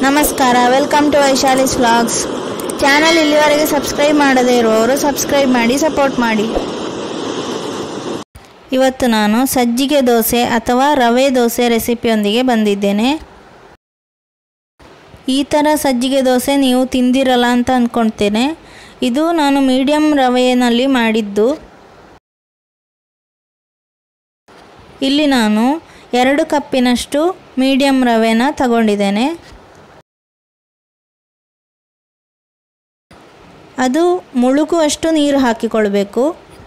ನಮಸ್ಕಾರ welcome to Vaishali's vlogs channel ಇಲ್ಲಿವರೆಗೆ subscribe ಮಾಡದೇ ಇರುವವರು ಸಬ್ಸ್ಕ್ರೈಬ್ ಮಾಡಿ ಸಪೋರ್ಟ್ ಮಾಡಿ ಇವತ್ತು ನಾನು ಸಜ್ಜಿಗೆ ದೋಸೆ ಅಥವಾ ರವೆ ದೋಸೆ ರೆಸಿಪಿಯೊಂದಿಗೆ ಬಂದಿದ್ದೇನೆ ಈ ಥರ ಸಜ್ಜಿಗೆ ದೋಸೆ ನೀವು ತಿಂದಿರಲ್ಲ ಅಂತ ಅಂದ್ಕೊಳ್ತೇನೆ ಇದು ನಾನು ಮೀಡಿಯಮ್ ರವೆಯಲ್ಲಿ ಮಾಡಿದ್ದು ಇಲ್ಲಿ ನಾನು ಎರಡು ಕಪ್ಪಿನಷ್ಟು ಮೀಡಿಯಮ್ ರವೆನ ತಗೊಂಡಿದ್ದೇನೆ ಅದು ಮುಳುಗುವಷ್ಟು ನೀರು ಹಾಕಿಕೊಳ್ಬೇಕು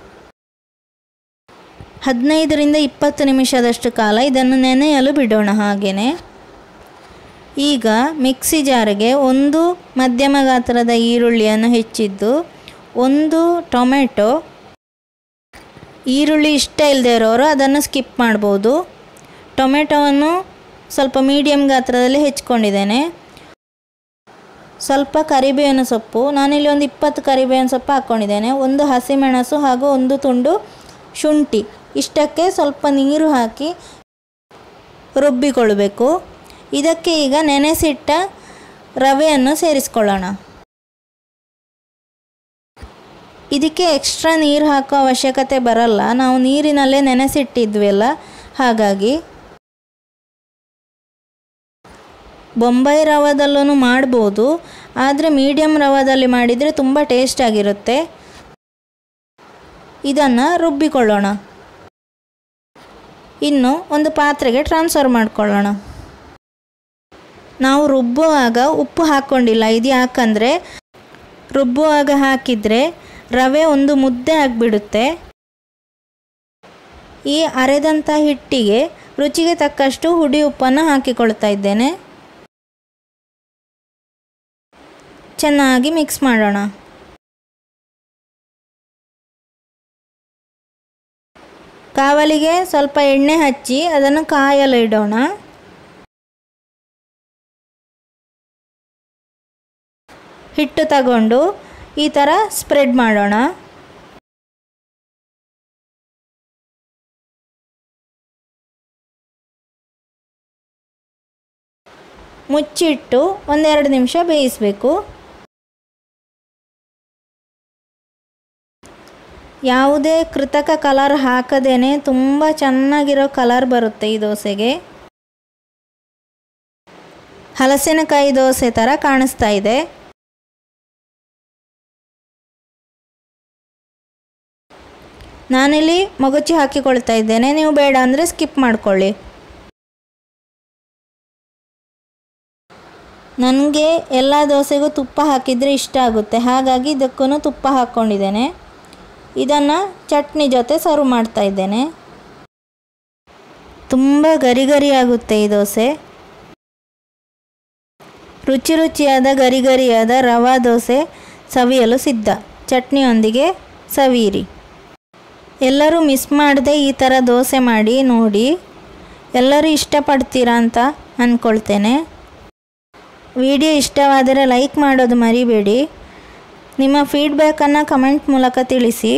ಹದಿನೈದರಿಂದ ಇಪ್ಪತ್ತು ನಿಮಿಷದಷ್ಟು ಕಾಲ ಇದನ್ನು ನೆನೆಯಲು ಬಿಡೋಣ ಹಾಗೆಯೇ ಈಗ ಮಿಕ್ಸಿ ಜಾರಿಗೆ ಒಂದು ಮಧ್ಯಮ ಗಾತ್ರದ ಈರುಳ್ಳಿಯನ್ನು ಹೆಚ್ಚಿದ್ದು ಒಂದು ಟೊಮೆಟೊ ಈರುಳ್ಳಿ ಇಷ್ಟ ಇಲ್ಲದೆ ಇರೋರು ಅದನ್ನು ಸ್ಕಿಪ್ ಮಾಡ್ಬೋದು ಟೊಮೆಟೊವನ್ನು ಸ್ವಲ್ಪ ಮೀಡಿಯಮ್ ಗಾತ್ರದಲ್ಲಿ ಹೆಚ್ಕೊಂಡಿದ್ದೇನೆ ಸ್ವಲ್ಪ ಕರಿಬೇವಿನ ಸೊಪ್ಪು ನಾನಿಲ್ಲಿ ಒಂದು ಇಪ್ಪತ್ತು ಕರಿಬೇವಿನ ಸೊಪ್ಪು ಹಾಕ್ಕೊಂಡಿದ್ದೇನೆ ಒಂದು ಹಸಿಮೆಣಸು ಹಾಗೂ ಒಂದು ತುಂಡು ಶುಂಠಿ ಇಷ್ಟಕ್ಕೆ ಸ್ವಲ್ಪ ನೀರು ಹಾಕಿ ರುಬ್ಬಿಕೊಳ್ಬೇಕು ಇದಕ್ಕೆ ಈಗ ನೆನೆಸಿಟ್ಟ ರವೆಯನ್ನು ಸೇರಿಸ್ಕೊಳ್ಳೋಣ ಇದಕ್ಕೆ ಎಕ್ಸ್ಟ್ರಾ ನೀರು ಹಾಕೋ ಅವಶ್ಯಕತೆ ಬರಲ್ಲ ನಾವು ನೀರಿನಲ್ಲೇ ನೆನೆಸಿಟ್ಟಿದ್ವಲ್ಲ ಹಾಗಾಗಿ ಬೊಂಬೈ ರವದಲ್ಲೂ ಮಾಡ್ಬೋದು ಆದರೆ ಮೀಡಿಯಮ್ ರವದಲ್ಲಿ ಮಾಡಿದರೆ ತುಂಬ ಟೇಸ್ಟ್ ಆಗಿರುತ್ತೆ ಇದನ್ನು ರುಬ್ಬಿಕೊಳ್ಳೋಣ ಇನ್ನು ಒಂದು ಪಾತ್ರೆಗೆ ಟ್ರಾನ್ಸ್ಫರ್ ಮಾಡಿಕೊಳ್ಳೋಣ ನಾವು ರುಬ್ಬುವಾಗ ಉಪ್ಪು ಹಾಕ್ಕೊಂಡಿಲ್ಲ ಇದು ಯಾಕಂದರೆ ರುಬ್ಬುವಾಗ ಹಾಕಿದರೆ ರವೆ ಒಂದು ಮುದ್ದೆ ಆಗಿಬಿಡುತ್ತೆ ಈ ಅರೆದಂಥ ಹಿಟ್ಟಿಗೆ ರುಚಿಗೆ ತಕ್ಕಷ್ಟು ಹುಡಿ ಉಪ್ಪನ್ನು ಹಾಕಿಕೊಳ್ತಾ ಇದ್ದೇನೆ ಚೆನ್ನಾಗಿ ಮಿಕ್ಸ್ ಮಾಡೋಣ ಕಾವಲಿಗೆ ಸ್ವಲ್ಪ ಎಣ್ಣೆ ಹಚ್ಚಿ ಅದನ್ನು ಕಾಯಲು ಇಡೋಣ ಹಿಟ್ಟು ತಗೊಂಡು ಈ ಥರ ಸ್ಪ್ರೆಡ್ ಮಾಡೋಣ ಮುಚ್ಚಿಟ್ಟು ಒಂದೆರಡು ನಿಮಿಷ ಬೇಯಿಸಬೇಕು ಯಾವುದೇ ಕೃತಕ ಕಲರ್ ಹಾಕದೇನೆ ತುಂಬ ಚೆನ್ನಾಗಿರೋ ಕಲರ್ ಬರುತ್ತೆ ಈ ದೋಸೆಗೆ ಹಲಸಿನಕಾಯಿ ದೋಸೆ ಥರ ಕಾಣಿಸ್ತಾ ಇದೆ ನಾನಿಲ್ಲಿ ಮಗುಚಿ ಹಾಕಿಕೊಳ್ತಾ ಇದ್ದೇನೆ ನೀವು ಬೇಡ ಅಂದರೆ ಸ್ಕಿಪ್ ಮಾಡ್ಕೊಳ್ಳಿ ನನಗೆ ಎಲ್ಲ ದೋಸೆಗೂ ತುಪ್ಪ ಹಾಕಿದರೆ ಇಷ್ಟ ಆಗುತ್ತೆ ಹಾಗಾಗಿ ಇದಕ್ಕೂ ತುಪ್ಪ ಹಾಕ್ಕೊಂಡಿದ್ದೇನೆ ಇದನ್ನು ಚಟ್ನಿ ಜೊತೆ ಸರ್ವ್ ಮಾಡ್ತಾ ಇದ್ದೇನೆ ತುಂಬ ಗರಿ ಗರಿ ಆಗುತ್ತೆ ಈ ದೋಸೆ ರುಚಿ ರುಚಿಯಾದ ಗರಿ ಗರಿಯಾದ ರವಾ ದೋಸೆ ಸವಿಯಲು ಸಿದ್ಧ ಚಟ್ನಿಯೊಂದಿಗೆ ಸವಿಯಿರಿ ಎಲ್ಲರೂ ಮಿಸ್ ಮಾಡದೆ ಈ ಥರ ದೋಸೆ ಮಾಡಿ ನೋಡಿ ಎಲ್ಲರೂ ಇಷ್ಟಪಡ್ತೀರಾ ಅಂತ ಅಂದ್ಕೊಳ್ತೇನೆ ವಿಡಿಯೋ ಇಷ್ಟವಾದರೆ ಲೈಕ್ ಮಾಡೋದು ಮರಿಬೇಡಿ ನಿಮ್ಮ ಫೀಡ್ಬ್ಯಾಕನ್ನು ಕಮೆಂಟ್ ಮೂಲಕ ತಿಳಿಸಿ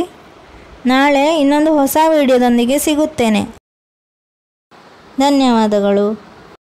ನಾಳೆ ಇನ್ನೊಂದು ಹೊಸ ವಿಡಿಯೋದೊಂದಿಗೆ ಸಿಗುತ್ತೇನೆ ಧನ್ಯವಾದಗಳು